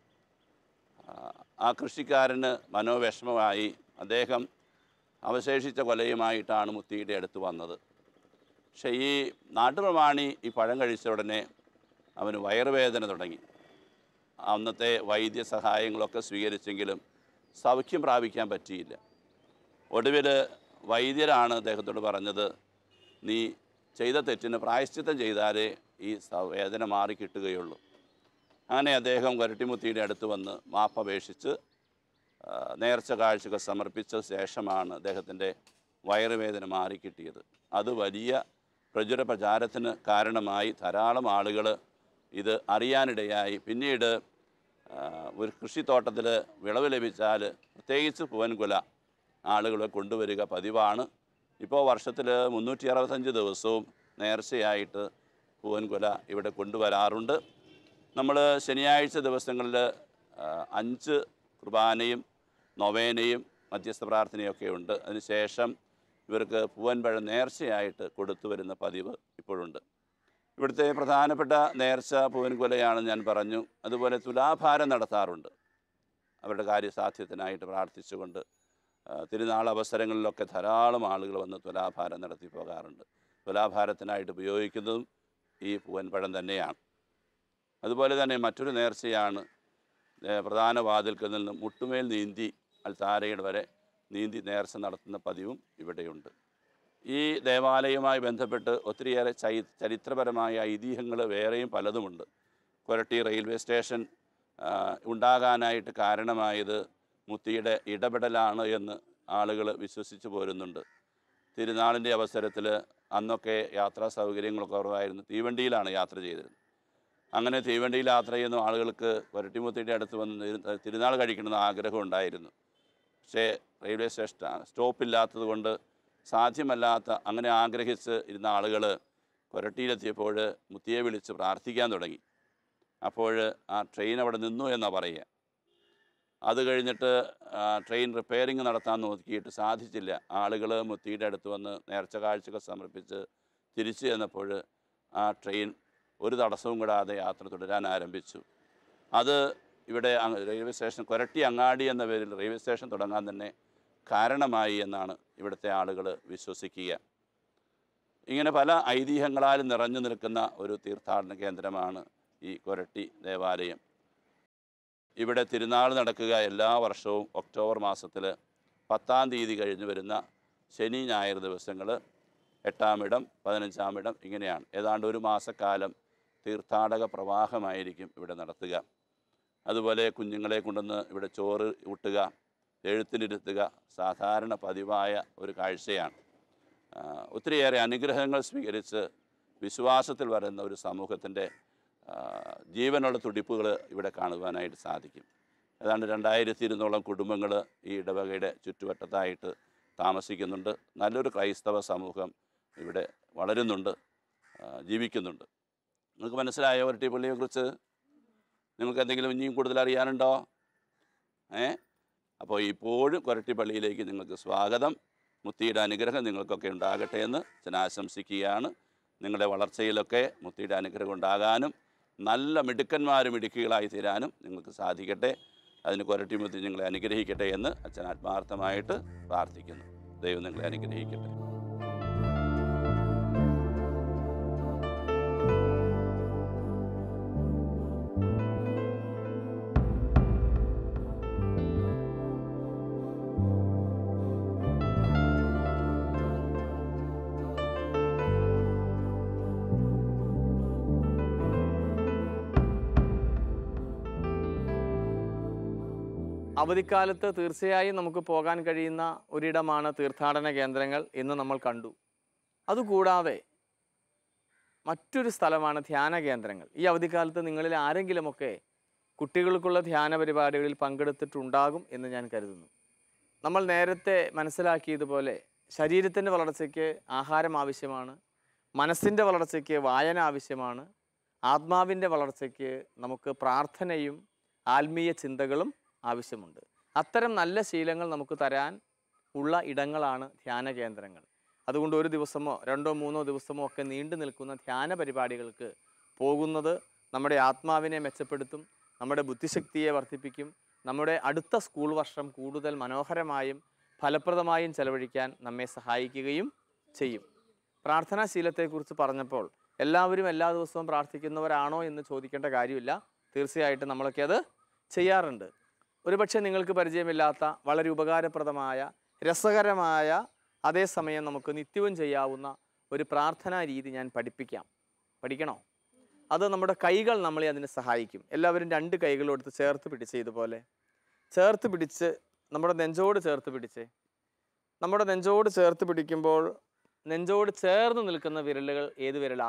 ആ, ആ കൃഷിക്കാരന് മനോവിഷമമായി അദ്ദേഹം അവശേഷിച്ച കൊലയുമായിട്ടാണ് മുത്തിയുടെ അടുത്ത് വന്നത് പക്ഷേ ഈ നാട്ടുപ്രമാണി ഈ പഴം കഴിച്ച ഉടനെ അവന് വയറുവേദന തുടങ്ങി അന്നത്തെ വൈദ്യസഹായങ്ങളൊക്കെ സ്വീകരിച്ചെങ്കിലും സൗഖ്യം പ്രാപിക്കാൻ പറ്റിയില്ല ഒടുവിൽ വൈദ്യരാണ് അദ്ദേഹത്തോട് പറഞ്ഞത് നീ ചെയ്ത തെറ്റിന് പ്രായശ്ചിത്തം ചെയ്താലേ ഈ സ- വേദന മാറി കിട്ടുകയുള്ളൂ അങ്ങനെ അദ്ദേഹം കൊരട്ടിമുത്തിയുടെ അടുത്ത് വന്ന് മാപ്പപേക്ഷിച്ച് ആ, നേർച്ച കാഴ്ചകൾ സമർപ്പിച്ച ശേഷമാണ് അദ്ദേഹത്തിൻ്റെ വയറുവേദന മാറിക്കിട്ടിയത് അത് വലിയ പ്രചുര പ്രചാരത്തിന് കാരണമായി ധാരാളം ആളുകൾ ഇത് അറിയാനിടയായി പിന്നീട് ആ, ഒരു കൃഷിത്തോട്ടത്തിൽ വിളവ് ലഭിച്ചാൽ പ്രത്യേകിച്ച് പൂവൻകുല ആളുകൾ കൊണ്ടുവരിക പതിവാണ് ഇപ്പോൾ വർഷത്തിൽ മുന്നൂറ്റി അറുപത്തഞ്ച് ദിവസവും നേർച്ചയായിട്ട് പൂവൻകുല ഇവിടെ കൊണ്ടുവരാറുണ്ട് നമ്മൾ ശനിയാഴ്ച ദിവസങ്ങളിൽ ആ, അഞ്ച് കുർബാനയും നൊവേനയും മധ്യസ്ഥ പ്രാർത്ഥനയൊക്കെ ഉണ്ട് അതിനുശേഷം ഇവർക്ക് പൂവൻപഴം നേർച്ചയായിട്ട് കൊടുത്തു വരുന്ന പതിവ് ഇപ്പോഴുണ്ട് ഇവിടുത്തെ പ്രധാനപ്പെട്ട നേർച്ച പൂവൻകുലയാണെന്ന് ഞാൻ പറഞ്ഞു അതുപോലെ തുലാഭാരം നടത്താറുണ്ട് അവരുടെ കാര്യസാധ്യത്തിനായിട്ട് പ്രാർത്ഥിച്ചുകൊണ്ട് ആ, തിരുനാൾ അവസരങ്ങളിലൊക്കെ ധാരാളം ആളുകൾ വന്ന് തുലാഭാരം നടത്തി പോകാറുണ്ട് തുലാഭാരത്തിനായിട്ട് ഉപയോഗിക്കുന്നതും ഈ പൂവൻപഴം തന്നെയാണ് അതുപോലെ തന്നെ മറ്റൊരു നേർച്ചയാണ് ഏ, പ്രധാന വാതിൽക്കൽ നിന്ന് മുട്ടുമേൽ നീന്തി അൽത്താരയുടെ വരെ നീന്തി നേർച്ച നടത്തുന്ന പതിവും ഇവിടെയുണ്ട് ഈ ദേവാലയവുമായി ബന്ധപ്പെട്ട് ഒത്തിരിയേറെ ചൈ ചരിത്രപരമായ ഐതിഹ്യങ്ങൾ വേറെയും പലതുമുണ്ട് കൊരട്ടി റെയിൽവേ സ്റ്റേഷൻ ആ, ഉണ്ടാകാനായിട്ട് കാരണമായത് മുത്തിയുടെ ഇടപെടലാണ് എന്ന് ആളുകൾ വിശ്വസിച്ച് പോരുന്നുണ്ട് തിരുനാളിൻ്റെ അവസരത്തിൽ അന്നൊക്കെ യാത്രാ സൗകര്യങ്ങളൊക്കെ കുറവായിരുന്നു തീവണ്ടിയിലാണ് യാത്ര ചെയ്തിരുന്നത് അങ്ങനെ തീവണ്ടിയിൽ യാത്ര ചെയ്യുന്ന ആളുകൾക്ക് കൊരട്ടിമുത്തിയുടെ അടുത്ത് വന്ന് തിരു- തിരുനാൾ കഴിക്കണമെന്ന് ആഗ്രഹം ഉണ്ടായിരുന്നു പക്ഷേ റെയിൽവേ സ്റ്റേഷൻ സ്റ്റോപ്പില്ലാത്തത് കൊണ്ട് സാധ്യമല്ലാത്ത അങ്ങനെ ആഗ്രഹിച്ച് ഇരുന്ന ആളുകൾ കൊരട്ടിയിലെത്തിയപ്പോൾ മുത്തിയെ വിളിച്ച് പ്രാർത്ഥിക്കാൻ തുടങ്ങി അപ്പോൾ ആ ട്രെയിൻ അവിടെ നിന്നു എന്നാണ് പറയുക അത് കഴിഞ്ഞിട്ട് ആ, ട്രെയിൻ റിപ്പയറിങ് നടത്താൻ നോക്കിയിട്ട് സാധിച്ചില്ല ആളുകൾ മുത്തിയുടെ അടുത്ത് വന്ന് നേർച്ച കാഴ്ചകൾ സമർപ്പിച്ച് തിരിച്ചു ചെന്നപ്പോൾ ആ ട്രെയിൻ ഒരു തടസ്സവും കൂടാതെ യാത്ര തുടരാൻ ആരംഭിച്ചു അത് ഇവിടെ അങ്ങ് റെയിൽവേ സ്റ്റേഷൻ കൊരട്ടി അങ്ങാടി എന്ന പേരിൽ റെയിൽവേ സ്റ്റേഷൻ തുടങ്ങാൻ തന്നെ കാരണമായി എന്നാണ് ഇവിടുത്തെ ആളുകൾ വിശ്വസിക്കുക ഇങ്ങനെ പല ഐതിഹ്യങ്ങളാൽ നിറഞ്ഞു നിൽക്കുന്ന ഒരു തീർത്ഥാടന കേന്ദ്രമാണ് ഈ കൊരട്ടി ദേവാലയം ഇവിടെ തിരുനാൾ നടക്കുക എല്ലാ വർഷവും ഒക്ടോബർ മാസത്തിൽ പത്താം തീയതി കഴിഞ്ഞ് വരുന്ന ശനി ഞായർ ദിവസങ്ങൾ എട്ടാമിടം പതിനഞ്ചാമിടം ഇങ്ങനെയാണ് ഏതാണ്ട് ഒരു മാസക്കാലം തീർത്ഥാടക പ്രവാഹമായിരിക്കും ഇവിടെ നടത്തുക അതുപോലെ കുഞ്ഞുങ്ങളെ കൊണ്ടുവന്ന് ഇവിടെ ചോറ് ഊട്ടുക എഴുത്തിനിരുത്തുക സാധാരണ പതിവായ ഒരു കാഴ്ചയാണ് ആ, ഒത്തിരിയേറെ അനുഗ്രഹങ്ങൾ സ്വീകരിച്ച് വിശ്വാസത്തിൽ വരുന്ന ഒരു സമൂഹത്തിൻ്റെ ആ, ജീവനുള്ള തുടിപ്പുകൾ ഇവിടെ കാണുവാനായിട്ട് സാധിക്കും ഏതാണ്ട് രണ്ടായിരത്തി ഇരുന്നോളം കുടുംബങ്ങൾ ഈ ഇടവകയുടെ ചുറ്റുവട്ടത്തായിട്ട് താമസിക്കുന്നുണ്ട് നല്ലൊരു ക്രൈസ്തവ സമൂഹം ഇവിടെ വളരുന്നുണ്ട് ആ, ജീവിക്കുന്നുണ്ട് നിങ്ങൾക്ക് മനസ്സിലായോ ഒരട്ടി പള്ളിയെക്കുറിച്ച് നിങ്ങൾക്ക് എന്തെങ്കിലും ഇനിയും കൂടുതൽ അറിയാനുണ്ടോ ഏ അപ്പോൾ ഇപ്പോഴും കൊരട്ടി പള്ളിയിലേക്ക് നിങ്ങൾക്ക് സ്വാഗതം മുത്തിയുടെ അനുഗ്രഹം നിങ്ങൾക്കൊക്കെ ഉണ്ടാകട്ടെ എന്ന് ഞാൻ ആശംസിക്കുകയാണ് നിങ്ങളുടെ വളർച്ചയിലൊക്കെ മുത്തിയുടെ അനുഗ്രഹം ഉണ്ടാകാനും നല്ല മിടുക്കന്മാരും മിടുക്കികളായി തീരാനും നിങ്ങൾക്ക് സാധിക്കട്ടെ അതിന് കൊരട്ടി മുത്തി നിങ്ങളെ അനുഗ്രഹിക്കട്ടെ എന്ന് അച്ഛൻ ആത്മാർത്ഥമായിട്ട് പ്രാർത്ഥിക്കുന്നു ദൈവം നിങ്ങളെ അനുഗ്രഹിക്കട്ടെ അവധിക്കാലത്ത് തീർച്ചയായും നമുക്ക് പോകാൻ കഴിയുന്ന ഒരിടമാണ് തീർത്ഥാടന കേന്ദ്രങ്ങൾ എന്ന് നമ്മൾ കണ്ടു അതുകൂടാതെ മറ്റൊരു സ്ഥലമാണ് ധ്യാന കേന്ദ്രങ്ങൾ ഈ അവധിക്കാലത്ത് നിങ്ങളിൽ ആരെങ്കിലുമൊക്കെ കുട്ടികൾക്കുള്ള ധ്യാന പരിപാടികളിൽ പങ്കെടുത്തിട്ടുണ്ടാകും എന്ന് ഞാൻ കരുതുന്നു നമ്മൾ നേരത്തെ മനസ്സിലാക്കിയതുപോലെ ശരീരത്തിൻ്റെ വളർച്ചയ്ക്ക് ആഹാരം ആവശ്യമാണ് മനസ്സിൻ്റെ വളർച്ചയ്ക്ക് വായന ആവശ്യമാണ് ആത്മാവിൻ്റെ വളർച്ചയ്ക്ക് നമുക്ക് പ്രാർത്ഥനയും ആത്മീയ ചിന്തകളും ആവശ്യമുണ്ട് അത്തരം നല്ല ശീലങ്ങൾ നമുക്ക് തരാൻ ഉള്ള ഇടങ്ങളാണ് ധ്യാന കേന്ദ്രങ്ങൾ അതുകൊണ്ട് ഒരു ദിവസമോ രണ്ടോ മൂന്നോ ദിവസമോ ഒക്കെ നീണ്ടു നിൽക്കുന്ന ധ്യാന പരിപാടികൾക്ക് പോകുന്നത് നമ്മുടെ ആത്മാവിനെ മെച്ചപ്പെടുത്തും നമ്മുടെ ബുദ്ധിശക്തിയെ വർദ്ധിപ്പിക്കും നമ്മുടെ അടുത്ത സ്കൂൾ വർഷം കൂടുതൽ മനോഹരമായും ഫലപ്രദമായും ചെലവഴിക്കാൻ നമ്മെ സഹായിക്കുകയും ചെയ്യും പ്രാർത്ഥനാശീലത്തെക്കുറിച്ച് പറഞ്ഞപ്പോൾ എല്ലാവരും എല്ലാ ദിവസവും പ്രാർത്ഥിക്കുന്നവരാണോ എന്ന് ചോദിക്കേണ്ട കാര്യമില്ല തീർച്ചയായിട്ടും നമ്മളൊക്കെ അത് ചെയ്യാറുണ്ട് ഒരുപക്ഷെ നിങ്ങൾക്ക് പരിചയമില്ലാത്ത വളരെ ഉപകാരപ്രദമായ രസകരമായ അതേസമയം നമുക്ക് നിത്യവും ചെയ്യാവുന്ന ഒരു പ്രാർത്ഥനാ രീതി ഞാൻ പഠിപ്പിക്കാം പഠിക്കണോ അത് നമ്മുടെ കൈകൾ നമ്മളെ അതിന് സഹായിക്കും എല്ലാവരും രണ്ട് കൈകളും എടുത്ത് ചേർത്ത് പിടിച്ച് ഇതുപോലെ ചേർത്ത് പിടിച്ച് നമ്മുടെ നെഞ്ചോട് ചേർത്ത് പിടിച്ച് നമ്മുടെ നെഞ്ചോട് ചേർത്ത് പിടിക്കുമ്പോൾ നെഞ്ചോട് ചേർന്ന് നിൽക്കുന്ന വിരലുകൾ ഏത് വിരലാ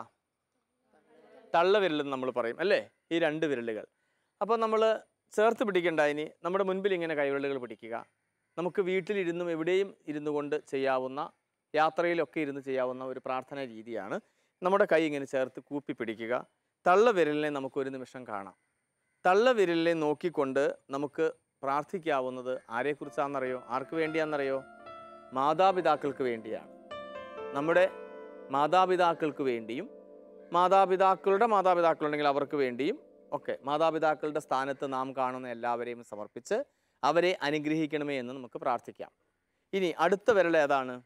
തള്ള വിരലെന്ന് നമ്മൾ പറയും അല്ലേ ഈ രണ്ട് വിരലുകൾ അപ്പോൾ നമ്മൾ ചേർത്ത് പിടിക്കേണ്ട ഇനി നമ്മുടെ മുൻപിൽ ഇങ്ങനെ കൈവിരലുകൾ പിടിക്കുക നമുക്ക് വീട്ടിലിരുന്നും എവിടെയും ഇരുന്നു കൊണ്ട് ചെയ്യാവുന്ന യാത്രയിലൊക്കെ ഇരുന്ന് ചെയ്യാവുന്ന ഒരു പ്രാർത്ഥന രീതിയാണ് നമ്മുടെ കൈ ഇങ്ങനെ ചേർത്ത് കൂപ്പി പിടിക്കുക തള്ള വിരലിനെ നമുക്ക് ഒരു നിമിഷം കാണാം തള്ള വിരലിനെ നോക്കിക്കൊണ്ട് നമുക്ക് പ്രാർത്ഥിക്കാവുന്നത് ആരെക്കുറിച്ചാണെന്നറിയോ ആർക്ക് വേണ്ടിയാണെന്നറിയോ മാതാപിതാക്കൾക്ക് വേണ്ടിയാണ് നമ്മുടെ മാതാപിതാക്കൾക്ക് വേണ്ടിയും മാതാപിതാക്കളുടെ മാതാപിതാക്കളുണ്ടെങ്കിൽ അവർക്ക് വേണ്ടിയും ഒക്കെ മാതാപിതാക്കളുടെ സ്ഥാനത്ത് നാം കാണുന്ന എല്ലാവരെയും സമർപ്പിച്ച് അവരെ അനുഗ്രഹിക്കണമേ എന്ന് നമുക്ക് പ്രാർത്ഥിക്കാം ഇനി അടുത്ത വിരൽ ഏതാണ്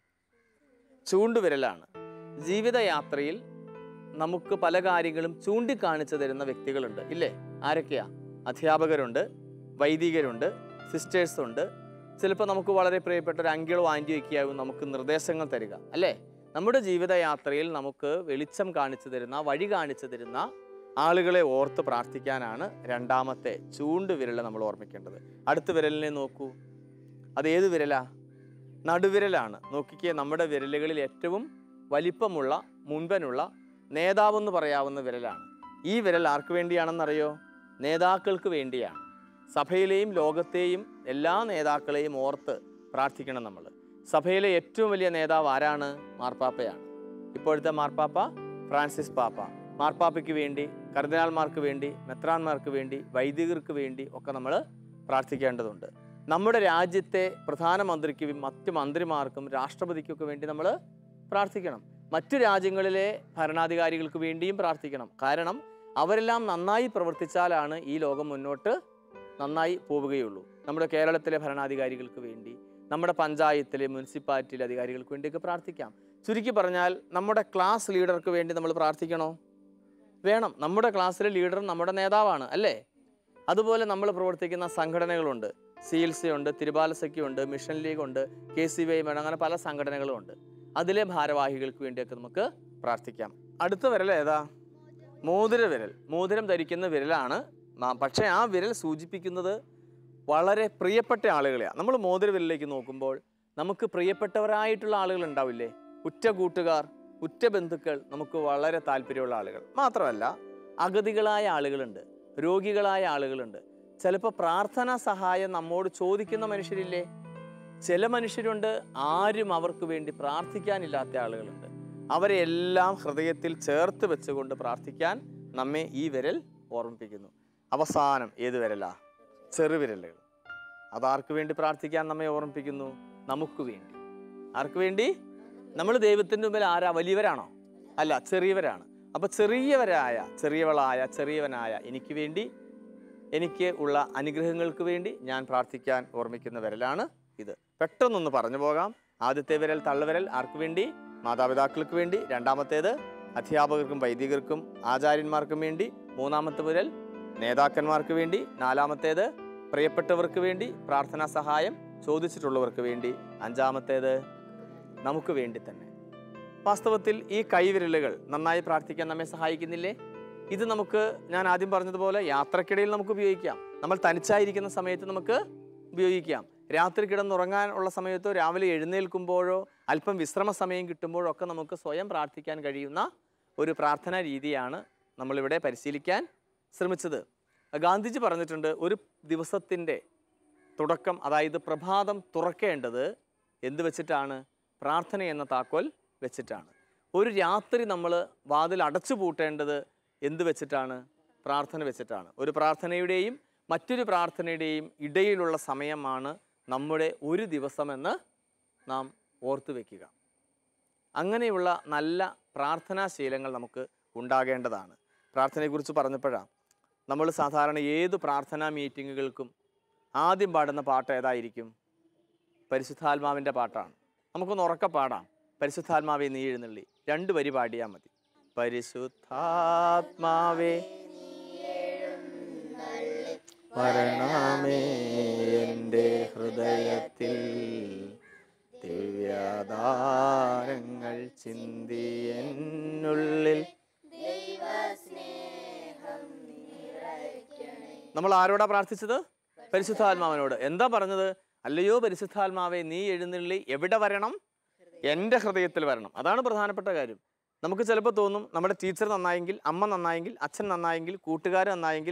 ചൂണ്ടുവിരലാണ് ജീവിതയാത്രയിൽ നമുക്ക് പല കാര്യങ്ങളും ചൂണ്ടിക്കാണിച്ചു തരുന്ന വ്യക്തികളുണ്ട് ഇല്ലേ ആരൊക്കെയാ അധ്യാപകരുണ്ട് വൈദികരുണ്ട് സിസ്റ്റേഴ്സ് ഉണ്ട് ചിലപ്പോൾ നമുക്ക് വളരെ പ്രിയപ്പെട്ട ഒരു അങ്കിളോ ആൻറ്റിയോ ഒക്കെ ആവും നമുക്ക് നിർദ്ദേശങ്ങൾ തരിക അല്ലേ നമ്മുടെ ജീവിതയാത്രയിൽ നമുക്ക് വെളിച്ചം കാണിച്ചു തരുന്ന വഴി കാണിച്ചു തരുന്ന ആളുകളെ ഓർത്ത് പ്രാർത്ഥിക്കാനാണ് രണ്ടാമത്തെ ചൂണ്ട് വിരൽ നമ്മൾ ഓർമ്മിക്കേണ്ടത് അടുത്ത വിരലിനെ നോക്കൂ അത് ഏത് വിരലാ നടുവിരലാണ് നോക്കിക്കേ നമ്മുടെ വിരലുകളിൽ ഏറ്റവും വലിപ്പമുള്ള മുൻപനുള്ള നേതാവെന്ന് പറയാവുന്ന വിരലാണ് ഈ വിരൽ ആർക്ക് വേണ്ടിയാണെന്നറിയോ നേതാക്കൾക്ക് വേണ്ടിയാണ് സഭയിലെയും ലോകത്തെയും എല്ലാ നേതാക്കളെയും ഓർത്ത് പ്രാർത്ഥിക്കണം നമ്മൾ സഭയിലെ ഏറ്റവും വലിയ നേതാവ് ആരാണ് മാർപ്പാപ്പയാണ് ഇപ്പോഴത്തെ മാർപ്പാപ്പ ഫ്രാൻസിസ് പാപ്പ മാർപ്പാപ്പയ്ക്ക് വേണ്ടി കർദിനാൾമാർക്ക് വേണ്ടി മെത്രാന്മാർക്ക് വേണ്ടി വൈദികർക്ക് വേണ്ടി ഒക്കെ നമ്മൾ പ്രാർത്ഥിക്കേണ്ടതുണ്ട് നമ്മുടെ രാജ്യത്തെ പ്രധാനമന്ത്രിക്കും മറ്റു മന്ത്രിമാർക്കും രാഷ്ട്രപതിക്കൊക്കെ വേണ്ടി നമ്മൾ പ്രാർത്ഥിക്കണം മറ്റു രാജ്യങ്ങളിലെ ഭരണാധികാരികൾക്ക് വേണ്ടിയും പ്രാർത്ഥിക്കണം കാരണം അവരെല്ലാം നന്നായി പ്രവർത്തിച്ചാലാണ് ഈ ലോകം മുന്നോട്ട് നന്നായി പോവുകയുള്ളൂ നമ്മുടെ കേരളത്തിലെ ഭരണാധികാരികൾക്ക് വേണ്ടി നമ്മുടെ പഞ്ചായത്തിലെ മുനിസിപ്പാലിറ്റിയിലെ അധികാരികൾക്ക് വേണ്ടിയൊക്കെ പ്രാർത്ഥിക്കാം ചുരുക്കി പറഞ്ഞാൽ നമ്മുടെ ക്ലാസ് ലീഡർക്ക് വേണ്ടി നമ്മൾ പ്രാർത്ഥിക്കണോ വേണം നമ്മുടെ ക്ലാസ്സിലെ ലീഡർ നമ്മുടെ നേതാവാണ് അല്ലേ അതുപോലെ നമ്മൾ പ്രവർത്തിക്കുന്ന സംഘടനകളുണ്ട് സി എൽ സി ഉണ്ട് തിരുബാലസഖ്യമുണ്ട് മിഷൻ ലീഗ് ഉണ്ട് കെ സി വൈ വേണം അങ്ങനെ പല സംഘടനകളും ഉണ്ട് അതിലെ ഭാരവാഹികൾക്ക് വേണ്ടിയൊക്കെ നമുക്ക് പ്രാർത്ഥിക്കാം അടുത്ത വിരൽ ഏതാ മോതിര വിരൽ മോതിരം ധരിക്കുന്ന വിരലാണ് നാം പക്ഷേ ആ വിരൽ സൂചിപ്പിക്കുന്നത് വളരെ പ്രിയപ്പെട്ട ആളുകളെയാണ് നമ്മൾ മോതിര വിരലിലേക്ക് നോക്കുമ്പോൾ നമുക്ക് പ്രിയപ്പെട്ടവരായിട്ടുള്ള ആളുകൾ ഉണ്ടാവില്ലേ ഉറ്റ കൂട്ടുകാർ ഉറ്റ ബന്ധുക്കൾ നമുക്ക് വളരെ താല്പര്യമുള്ള ആളുകൾ മാത്രമല്ല അഗതികളായ ആളുകളുണ്ട് രോഗികളായ ആളുകളുണ്ട് ചിലപ്പോൾ പ്രാർത്ഥനാ സഹായം നമ്മോട് ചോദിക്കുന്ന മനുഷ്യരില്ലേ ചില മനുഷ്യരുണ്ട് ആരും അവർക്ക് വേണ്ടി പ്രാർത്ഥിക്കാനില്ലാത്ത ആളുകളുണ്ട് അവരെ എല്ലാം ഹൃദയത്തിൽ ചേർത്ത് വെച്ചുകൊണ്ട് പ്രാർത്ഥിക്കാൻ നമ്മെ ഈ വിരൽ ഓർമ്മിപ്പിക്കുന്നു അവസാനം ഏത് വിരലാ ചെറുവിരലുകൾ അതാർക്ക് വേണ്ടി പ്രാർത്ഥിക്കാൻ നമ്മെ ഓർമ്മിപ്പിക്കുന്നു നമുക്ക് വേണ്ടി ആർക്ക് വേണ്ടി നമ്മൾ ദൈവത്തിൻ്റെ മുമ്പിൽ ആരാ വലിയവരാണോ അല്ല ചെറിയവരാണ് അപ്പോൾ ചെറിയവരായ ചെറിയവളായ ചെറിയവനായ എനിക്ക് വേണ്ടി എനിക്ക് ഉള്ള അനുഗ്രഹങ്ങൾക്ക് വേണ്ടി ഞാൻ പ്രാർത്ഥിക്കാൻ ഓർമ്മിക്കുന്ന വിരലാണ് ഇത് പെട്ടെന്നൊന്ന് പറഞ്ഞു പോകാം ആദ്യത്തെ വിരൽ തള്ളവിരൽ ആർക്ക് വേണ്ടി മാതാപിതാക്കൾക്ക് വേണ്ടി രണ്ടാമത്തേത് അധ്യാപകർക്കും വൈദികർക്കും ആചാര്യന്മാർക്കും വേണ്ടി മൂന്നാമത്തെ വിരൽ നേതാക്കന്മാർക്ക് വേണ്ടി നാലാമത്തേത് പ്രിയപ്പെട്ടവർക്ക് വേണ്ടി പ്രാർത്ഥനാ സഹായം ചോദിച്ചിട്ടുള്ളവർക്ക് വേണ്ടി അഞ്ചാമത്തേത് നമുക്ക് വേണ്ടി തന്നെ വാസ്തവത്തിൽ ഈ കൈവിരലുകൾ നന്നായി പ്രാർത്ഥിക്കാൻ നമ്മെ സഹായിക്കുന്നില്ലേ ഇത് നമുക്ക് ഞാൻ ആദ്യം പറഞ്ഞതുപോലെ യാത്രക്കിടയിൽ നമുക്ക് ഉപയോഗിക്കാം നമ്മൾ തനിച്ചായിരിക്കുന്ന സമയത്ത് നമുക്ക് ഉപയോഗിക്കാം രാത്രി കിടന്നുറങ്ങാനുള്ള സമയത്തോ രാവിലെ എഴുന്നേൽക്കുമ്പോഴോ അല്പം വിശ്രമ സമയം കിട്ടുമ്പോഴോ ഒക്കെ നമുക്ക് സ്വയം പ്രാർത്ഥിക്കാൻ കഴിയുന്ന ഒരു പ്രാർത്ഥനാ രീതിയാണ് നമ്മളിവിടെ പരിശീലിക്കാൻ ശ്രമിച്ചത് ഗാന്ധിജി പറഞ്ഞിട്ടുണ്ട് ഒരു ദിവസത്തിൻ്റെ തുടക്കം അതായത് പ്രഭാതം തുറക്കേണ്ടത് എന്ത് വെച്ചിട്ടാണ് പ്രാർത്ഥന എന്ന താക്കോൽ വെച്ചിട്ടാണ് ഒരു രാത്രി നമ്മൾ വാതിൽ അടച്ചു പൂട്ടേണ്ടത് എന്ത് വെച്ചിട്ടാണ് പ്രാർത്ഥന വെച്ചിട്ടാണ് ഒരു പ്രാർത്ഥനയുടെയും മറ്റൊരു പ്രാർത്ഥനയുടെയും ഇടയിലുള്ള സമയമാണ് നമ്മുടെ ഒരു ദിവസമെന്ന് നാം ഓർത്തു വയ്ക്കുക അങ്ങനെയുള്ള നല്ല പ്രാർത്ഥനാശീലങ്ങൾ നമുക്ക് ഉണ്ടാകേണ്ടതാണ് പ്രാർത്ഥനയെക്കുറിച്ച് പറഞ്ഞപ്പോഴാണ് നമ്മൾ സാധാരണ ഏത് പ്രാർത്ഥനാ മീറ്റിങ്ങുകൾക്കും ആദ്യം പാടുന്ന പാട്ട് ഏതായിരിക്കും പരിശുദ്ധാത്മാവിൻ്റെ പാട്ടാണ് നമുക്കൊന്ന് ഉറക്കെ പാടാം പരിശുദ്ധാത്മാവെ നീ എഴുന്നള്ളി രണ്ട് വരി പാടിയാൽ മതി പരിശുദ്ധാത്മാവേ വരണമേ എൻ്റെ ഹൃദയത്തിൽ ദിവ്യദാരങ്ങൾ ചിന്തി എന്നുള്ളിൽ നമ്മൾ ആരോടാ പ്രാർത്ഥിച്ചത് പരിശുദ്ധാത്മാവിനോട് എന്താ പറഞ്ഞത് അല്ലയോ പരിശുദ്ധാത്മാവെ നീ എഴുന്നള്ളി എവിടെ വരണം എൻ്റെ ഹൃദയത്തിൽ വരണം അതാണ് പ്രധാനപ്പെട്ട കാര്യം നമുക്ക് ചിലപ്പോൾ തോന്നും നമ്മുടെ ടീച്ചർ നന്നായെങ്കിൽ അമ്മ നന്നായെങ്കിൽ അച്ഛൻ നന്നായെങ്കിൽ കൂട്ടുകാർ നന്നായെങ്കിൽ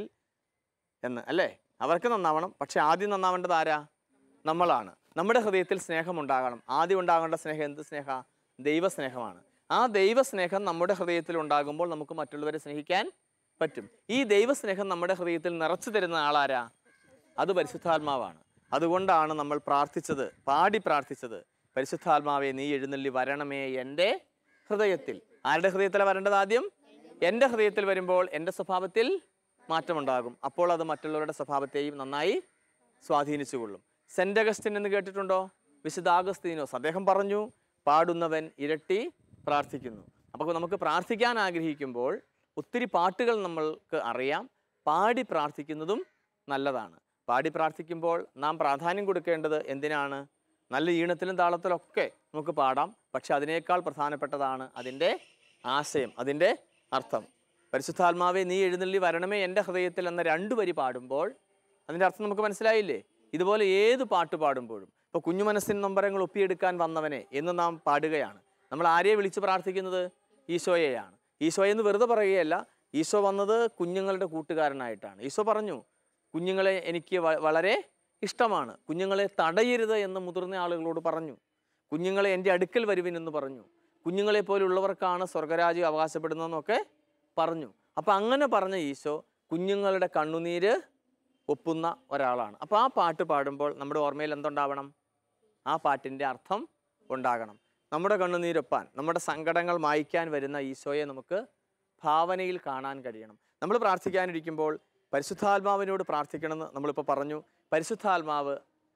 എന്ന് അല്ലേ അവർക്ക് നന്നാവണം പക്ഷെ ആദ്യം നന്നാവേണ്ടത് ആരാ നമ്മളാണ് നമ്മുടെ ഹൃദയത്തിൽ സ്നേഹം ഉണ്ടാകണം ആദ്യം ഉണ്ടാകേണ്ട സ്നേഹം എന്ത് സ്നേഹ ദൈവസ്നേഹമാണ് ആ ദൈവസ്നേഹം നമ്മുടെ ഹൃദയത്തിൽ ഉണ്ടാകുമ്പോൾ നമുക്ക് മറ്റുള്ളവരെ സ്നേഹിക്കാൻ പറ്റും ഈ ദൈവസ്നേഹം നമ്മുടെ ഹൃദയത്തിൽ നിറച്ചു തരുന്ന ആളാരാ അത് പരിശുദ്ധാത്മാവാണ് അതുകൊണ്ടാണ് നമ്മൾ പ്രാർത്ഥിച്ചത് പാടി പ്രാർത്ഥിച്ചത് പരിശുദ്ധാത്മാവെ നീ എഴുന്നള്ളി വരണമേ എൻ്റെ ഹൃദയത്തിൽ ആരുടെ ഹൃദയത്തിലാണ് വരേണ്ടത് ആദ്യം എൻ്റെ ഹൃദയത്തിൽ വരുമ്പോൾ എൻ്റെ സ്വഭാവത്തിൽ മാറ്റമുണ്ടാകും അപ്പോൾ അത് മറ്റുള്ളവരുടെ സ്വഭാവത്തെയും നന്നായി സ്വാധീനിച്ചുകൊള്ളും സെന്റ് അഗസ്റ്റിൻ എന്ന് കേട്ടിട്ടുണ്ടോ വിശുദ്ധ ആഗസ്തീനോസ് അദ്ദേഹം പറഞ്ഞു പാടുന്നവൻ ഇരട്ടി പ്രാർത്ഥിക്കുന്നു അപ്പോൾ നമുക്ക് പ്രാർത്ഥിക്കാൻ ആഗ്രഹിക്കുമ്പോൾ ഒത്തിരി പാട്ടുകൾ നമ്മൾക്ക് അറിയാം പാടി പ്രാർത്ഥിക്കുന്നതും നല്ലതാണ് പാടി പ്രാർത്ഥിക്കുമ്പോൾ നാം പ്രാധാന്യം കൊടുക്കേണ്ടത് എന്തിനാണ് നല്ല ഈണത്തിലും താളത്തിലൊക്കെ നമുക്ക് പാടാം പക്ഷെ അതിനേക്കാൾ പ്രധാനപ്പെട്ടതാണ് അതിൻ്റെ ആശയം അതിൻ്റെ അർത്ഥം പരിശുദ്ധാത്മാവെ നീ എഴുന്നള്ളി വരണമേ എൻ്റെ ഹൃദയത്തിൽ എന്ന രണ്ട് വരി പാടുമ്പോൾ അതിൻ്റെ അർത്ഥം നമുക്ക് മനസ്സിലായില്ലേ ഇതുപോലെ ഏത് പാട്ട് പാടുമ്പോഴും ഇപ്പോൾ കുഞ്ഞു മനസ്സിൻ നൊമ്പരങ്ങൾ ഒപ്പിയെടുക്കാൻ വന്നവനെ എന്ന് നാം പാടുകയാണ് നമ്മൾ ആരെയെ വിളിച്ച് പ്രാർത്ഥിക്കുന്നത് ഈശോയെയാണ് ഈശോയെ എന്ന് വെറുതെ പറയുകയല്ല ഈശോ വന്നത് കുഞ്ഞുങ്ങളുടെ കൂട്ടുകാരനായിട്ടാണ് ഈശോ പറഞ്ഞു കുഞ്ഞുങ്ങളെ എനിക്ക് വ- വളരെ ഇഷ്ടമാണ് കുഞ്ഞുങ്ങളെ തടയരുത് എന്ന് മുതിർന്ന ആളുകളോട് പറഞ്ഞു കുഞ്ഞുങ്ങളെ എൻ്റെ അടുക്കൽ വരുവിൻ എന്ന് പറഞ്ഞു കുഞ്ഞുങ്ങളെ പോലുള്ളവർക്കാണ് സ്വർഗരാജ്യം അവകാശപ്പെടുന്നതെന്നൊക്കെ പറഞ്ഞു അപ്പം അങ്ങനെ പറഞ്ഞ ഈശോ കുഞ്ഞുങ്ങളുടെ കണ്ണുനീര് ഒപ്പുന്ന ഒരാളാണ് അപ്പോൾ ആ പാട്ട് പാടുമ്പോൾ നമ്മുടെ ഓർമ്മയിൽ എന്തുണ്ടാവണം ആ പാട്ടിൻ്റെ അർത്ഥം ഉണ്ടാകണം നമ്മുടെ കണ്ണുനീരൊപ്പാൻ നമ്മുടെ സങ്കടങ്ങൾ മായ്ക്കാൻ വരുന്ന ഈശോയെ നമുക്ക് ഭാവനയിൽ കാണാൻ കഴിയണം നമ്മൾ പ്രാർത്ഥിക്കാനിരിക്കുമ്പോൾ പരിശുദ്ധാത്മാവിനോട് പ്രാർത്ഥിക്കണമെന്ന് നമ്മളിപ്പോൾ പറഞ്ഞു പരിശുദ്ധാത്മാവ്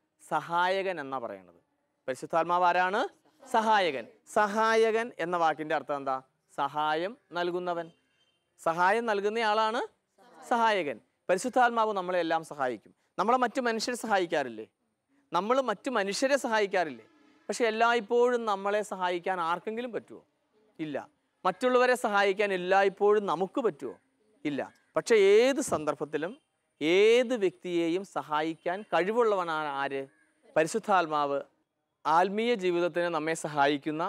സഹായകൻ എന്നാ പറയണത് പരിശുദ്ധാത്മാവ് ആരാണ് സഹായകൻ സഹായകൻ എന്ന വാക്കിൻ്റെ അർത്ഥം എന്താ സഹായം നൽകുന്നവൻ സഹായം നൽകുന്നയാളാണ് സഹായകൻ പരിശുദ്ധാത്മാവ് നമ്മളെ എല്ലാം സഹായിക്കും നമ്മളെ മറ്റു മനുഷ്യരെ സഹായിക്കാറില്ലേ നമ്മൾ മറ്റു മനുഷ്യരെ സഹായിക്കാറില്ലേ പക്ഷെ എല്ലായ്പ്പോഴും നമ്മളെ സഹായിക്കാൻ ആർക്കെങ്കിലും പറ്റുമോ ഇല്ല മറ്റുള്ളവരെ സഹായിക്കാൻ എല്ലായ്പ്പോഴും നമുക്ക് പറ്റുമോ ഇല്ല പക്ഷെ ഏത് സന്ദർഭത്തിലും ഏത് വ്യക്തിയെയും സഹായിക്കാൻ കഴിവുള്ളവനാണ് ആര് പരിശുദ്ധാത്മാവ് ആത്മീയ ജീവിതത്തിന് നമ്മെ സഹായിക്കുന്ന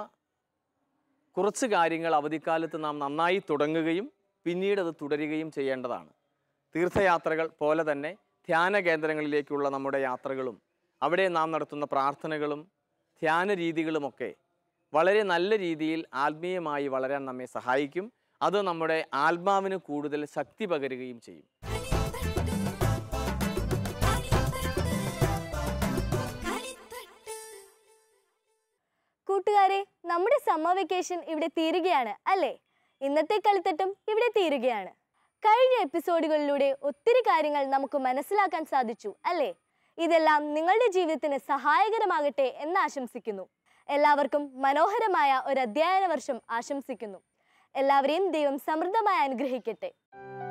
കുറച്ച് കാര്യങ്ങൾ അവധിക്കാലത്ത് നാം നന്നായി തുടങ്ങുകയും പിന്നീട് അത് തുടരുകയും ചെയ്യേണ്ടതാണ് തീർത്ഥയാത്രകൾ പോലെ തന്നെ ധ്യാന കേന്ദ്രങ്ങളിലേക്കുള്ള നമ്മുടെ യാത്രകളും അവിടെ നാം നടത്തുന്ന പ്രാർത്ഥനകളും ധ്യാന രീതികളുമൊക്കെ വളരെ നല്ല രീതിയിൽ ആത്മീയമായി വളരാൻ നമ്മെ സഹായിക്കും അത് നമ്മുടെ ആത്മാവിന് കൂടുതൽ ശക്തി പകരുകയും ചെയ്യും കൂട്ടുകാരെ നമ്മുടെ സമ്മർ വെക്കേഷൻ ഇവിടെ തീരുകയാണ് അല്ലേ ഇന്നത്തെ കളിത്തട്ടും ഇവിടെ തീരുകയാണ് കഴിഞ്ഞ എപ്പിസോഡുകളിലൂടെ ഒത്തിരി കാര്യങ്ങൾ നമുക്ക് മനസ്സിലാക്കാൻ സാധിച്ചു അല്ലേ ഇതെല്ലാം നിങ്ങളുടെ ജീവിതത്തിന് സഹായകരമാകട്ടെ എന്ന് ആശംസിക്കുന്നു എല്ലാവർക്കും മനോഹരമായ ഒരു അധ്യയന വർഷം ആശംസിക്കുന്നു എല്ലാവരെയും ദൈവം സമൃദ്ധമായി അനുഗ്രഹിക്കട്ടെ